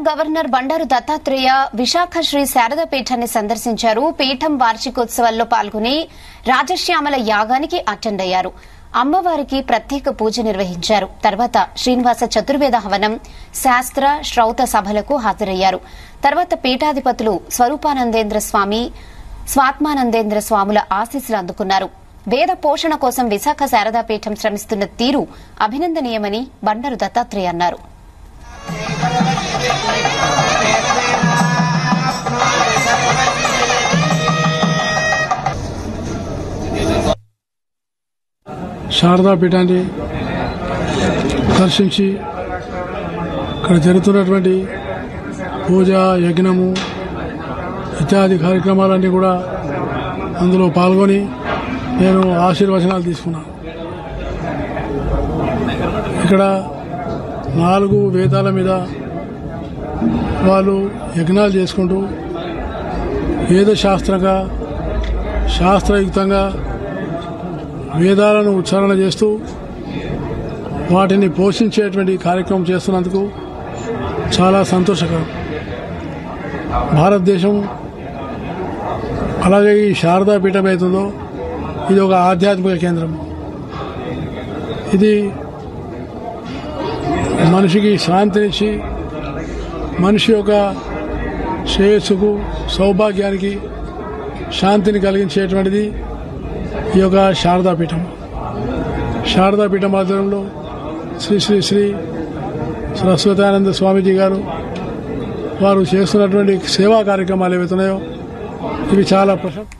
governor Bandaru Dattatreya Visakha Sri Sharada పీఠాన్ని సందర్శించారు పీఠం వార్షికోత్సవాల్లో పాల్గొని రాజశ్యామల యాగానికి అటెండ్ అయ్యారు అమ్మవారికి ప్రత్యేక పూజ నిర్వహించారు తర్వాత శ్రీనివాస చతుర్వేద హవనం శాస్త్ర శ్రౌత సభలకు హాజరయ్యారు తర్వాత పీఠాధిపతులు స్వరూపానందేంద్ర స్వామి స్వాత్మానందేంద్ర స్వాముల ఆశీస్సులు అందుకున్నారు వేద పోషణ కోసం విశాఖ శారదా పీఠం శ్రమిస్తున్న తీరు అభినందనీయమని బండారు దత్తాత్రేయ అన్నారు శారదా పీఠాన్ని దర్శించి ఇక్కడ జరుగుతున్నటువంటి పూజ యజ్ఞము ఇత్యాది కార్యక్రమాలన్నీ కూడా అందులో పాల్గొని నేను ఆశీర్వచనాలు తీసుకున్నాను ఇక్కడ నాలుగు వేదాల మీద వాళ్ళు యజ్ఞాలు చేసుకుంటూ వేదశాస్త్రంగా శాస్త్రయుక్తంగా వేదాలను ఉచ్చారణ చేస్తూ వాటిని పోషించేటువంటి కార్యక్రమం చేస్తున్నందుకు చాలా సంతోషకరం భారతదేశం అలాగే ఈ శారదా పీఠం అవుతుందో ఇది ఒక ఆధ్యాత్మిక కేంద్రం ఇది మనిషికి శాంతినిచ్చి మనిషి యొక్క శ్రేయస్సుకు సౌభాగ్యానికి శాంతిని కలిగించేటువంటిది ఈ యొక్క శారదాపీఠం శారదాపీఠం ఆధ్వర్యంలో శ్రీ శ్రీ శ్రీ సరస్వతానంద స్వామీజీ గారు వారు చేస్తున్నటువంటి సేవా కార్యక్రమాలు ఏవైతున్నాయో ఇవి చాలా ప్రశంస